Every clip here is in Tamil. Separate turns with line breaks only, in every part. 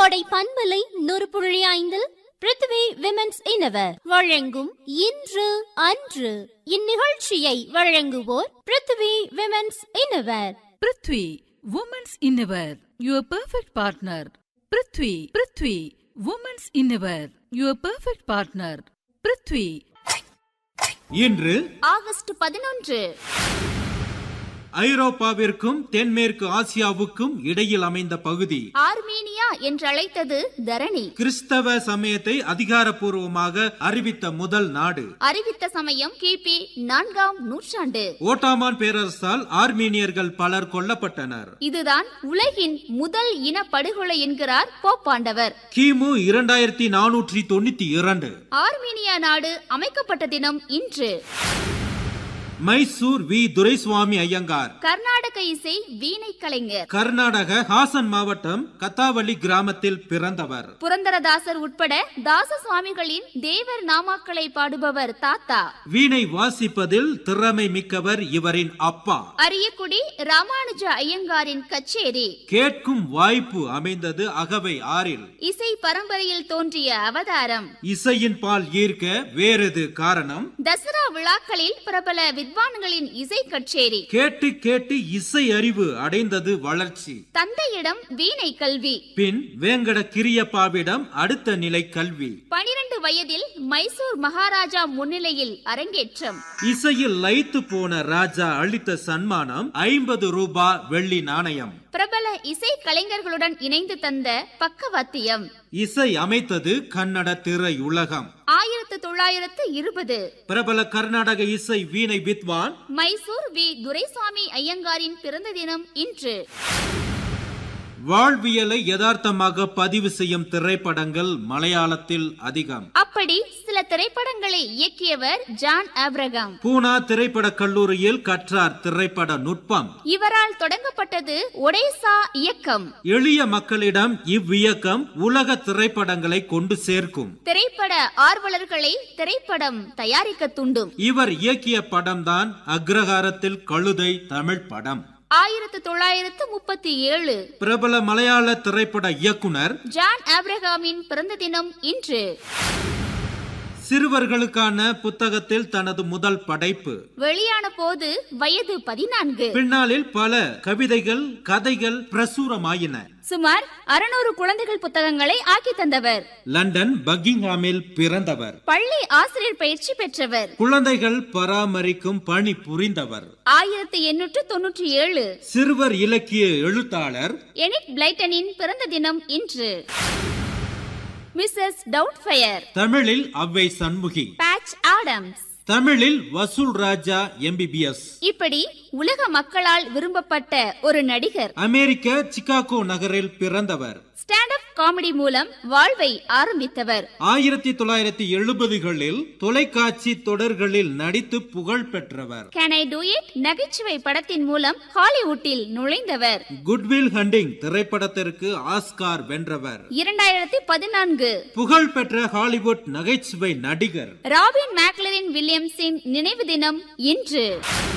கோடை பண்பலை நூறு புள்ளி ஐந்தில் பிருத்வி விமென்ஸ் இனவர் வழங்கும் இன்று அன்று இந்நிகழ்ச்சியை வழங்குவோர் Prithvi women's innerwear
Prithvi women's innerwear your perfect partner Prithvi Prithvi women's innerwear your perfect partner Prithvi
இன்று
ஆகஸ்ட் பதினொன்று
ஐரோப்பாவிற்கும் தென்மேற்கு ஆசியாவுக்கும் இடையில் அமைந்த பகுதி
ஆர்மீனியா என்றழைத்தது தரணி
கிறிஸ்தவ சமயத்தை அதிகாரப்பூர்வமாக அறிவித்த முதல் நாடு
அறிவித்த சமயம் கிபி நான்காம் நூற்றாண்டு
ஓட்டாமான் பேரரசால் ஆர்மீனியர்கள் பலர் கொல்லப்பட்டனர்
இதுதான் உலகின் முதல் இன படுகொலை என்கிறார் போப்பாண்டவர்
கிமு இரண்டாயிரத்தி நானூற்றி தொண்ணூத்தி இரண்டு
ஆர்மீனியா நாடு அமைக்கப்பட்ட தினம் இன்று
மைசூர் வி துரைசுவாமி ஐயங்கார்
கர்நாடக இசை வீணை கலைஞர்
கர்நாடக ஹாசன் மாவட்டம் கத்தாவளி கிராமத்தில் பிறந்தவர்
புரந்தரதாசர் உட்பட தாச சுவாமிகளின் தேவர் நாமாக்களை பாடுபவர் தாத்தா
வீணை வாசிப்பதில் திறமை மிக்கவர் இவரின் அப்பா
அரியக்குடி ராமானுஜ ஐயங்காரின் கச்சேரி
கேட்கும் வாய்ப்பு அமைந்தது அகவை ஆறில்
இசை பரம்பரையில் தோன்றிய அவதாரம்
இசையின் பால் ஈர்க்க வேறெது காரணம்
தசரா விழாக்களில் பிரபல வித்வான்களின் இசை கச்சேரி
கேட்டு கேட்டு இசை அறிவு அடைந்தது வளர்ச்சி
தந்தையிடம் வீணை கல்வி
பின் வேங்கட கிரியப்பாவிடம் அடுத்த நிலை கல்வி
பனிரெண்டு வயதில் மைசூர் மகாராஜா முன்னிலையில் அரங்கேற்றம்
இசையில் லயித்து போன ராஜா அளித்த சன்மானம் ஐம்பது ரூபாய் வெள்ளி நாணயம்
பிரபல இசை கலைஞர்களுடன் இணைந்து தந்த பக்கவாத்தியம்
இசை அமைத்தது கன்னட திரை உலகம்
ஆயிரத்து தொள்ளாயிரத்து இருபது
பிரபல கர்நாடக இசை வீணை வித்வான்
மைசூர் வி துரைசாமி ஐயங்காரின் பிறந்த தினம் இன்று
வாழ்வியலை யதார்த்தமாக பதிவு செய்யும் திரைப்படங்கள் மலையாளத்தில் அதிகம்
அப்படி சில திரைப்படங்களை இயக்கியவர் ஜான் ஆப்ரகாம்
பூனா திரைப்படக் கல்லூரியில் கற்றார் திரைப்பட நுட்பம்
இவரால் தொடங்கப்பட்டது ஒடேசா இயக்கம்
எளிய மக்களிடம் இவ்வியக்கம் உலக திரைப்படங்களை கொண்டு சேர்க்கும்
திரைப்பட ஆர்வலர்களை திரைப்படம் தயாரிக்க தூண்டும்
இவர் இயக்கிய படம்தான் அக்ரஹாரத்தில் கழுதை தமிழ் படம்
ஆயிரத்து தொள்ளாயிரத்து முப்பத்தி ஏழு
பிரபல மலையாள திரைப்பட இயக்குனர்
ஜான் ஆப்ரகாமின் பிறந்த தினம் இன்று
சிறுவர்களுக்கான புத்தகத்தில் தனது முதல் படைப்பு
வெளியான போது வயது பதினான்கு
பின்னாளில் பல கவிதைகள் கதைகள் பிரசுரமாயின
சுமார் அறுநூறு குழந்தைகள் புத்தகங்களை ஆக்கி தந்தவர்
லண்டன் பக்கிங்ஹாமில் பிறந்தவர்
பள்ளி ஆசிரியர் பயிற்சி பெற்றவர்
குழந்தைகள் பராமரிக்கும் பணி புரிந்தவர்
ஆயிரத்தி எண்ணூற்று தொன்னூற்றி ஏழு
சிறுவர் இலக்கிய எழுத்தாளர்
எனிட் பிளைட்டனின் பிறந்த தினம் இன்று மிஸ்ஸஸ் டவுட்ஃபயர்
தமிழில் அவ்வை சண்முகி
பேட்ச் ஆடம்ஸ்
தமிழில் வசூல் ராஜா எம்பிபிஎஸ்
இப்படி உலக மக்களால் விரும்பப்பட்ட ஒரு நடிகர்
அமெரிக்க சிகாகோ நகரில் பிறந்தவர்
ஸ்டாண்ட் அப் காமெடி மூலம் வாழ்வை ஆரம்பித்தவர்
ஆயிரத்தி தொள்ளாயிரத்தி எழுபதுகளில் தொலைக்காட்சி தொடர்களில் நடித்து புகழ் பெற்றவர்
கேன் ஐ டூ இட் நகைச்சுவை படத்தின் மூலம் ஹாலிவுட்டில் நுழைந்தவர்
குட்வில் ஹண்டிங் திரைப்படத்திற்கு ஆஸ்கார் வென்றவர்
இரண்டாயிரத்தி பதினான்கு
புகழ் பெற்ற ஹாலிவுட் நகைச்சுவை நடிகர்
ராபின் மேக்லரின் வில்லியம்ஸின் நினைவு தினம் இன்று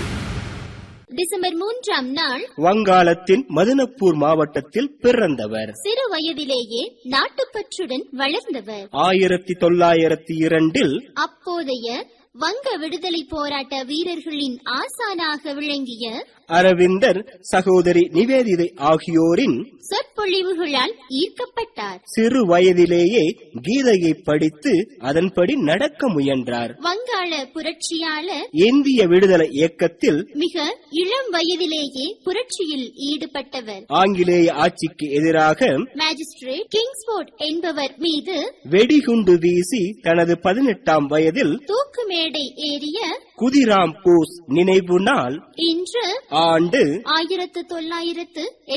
டிசம்பர் மூன்றாம் நாள்
வங்காளத்தின் மதனப்பூர் மாவட்டத்தில் பிறந்தவர்
சிறு வயதிலேயே நாட்டுப்பற்றுடன் வளர்ந்தவர்
ஆயிரத்தி தொள்ளாயிரத்தி இரண்டில்
அப்போதைய வங்க விடுதலை போராட்ட வீரர்களின் ஆசானாக விளங்கிய
அரவிந்தர் சகோதரி நிவேதிதை ஆகியோரின்
சொற்பொழிவுகளால் ஈர்க்கப்பட்டார்
சிறு வயதிலேயே கீதையை படித்து அதன்படி நடக்க முயன்றார்
வங்காள புரட்சியாளர்
இந்திய விடுதலை இயக்கத்தில்
மிக இளம் வயதிலேயே புரட்சியில் ஈடுபட்டவர்
ஆங்கிலேய ஆட்சிக்கு எதிராக
மேஜிஸ்ட்ரேட் கிங்ஸ்போர்ட் என்பவர் மீது
வெடிகுண்டு வீசி தனது பதினெட்டாம் வயதில்
தூக்கு மேடை ஏறிய
குதிராம் போஸ் நினைவு நாள்
இன்று
ஆண்டு
ஆயிரத்து தொள்ளாயிரத்து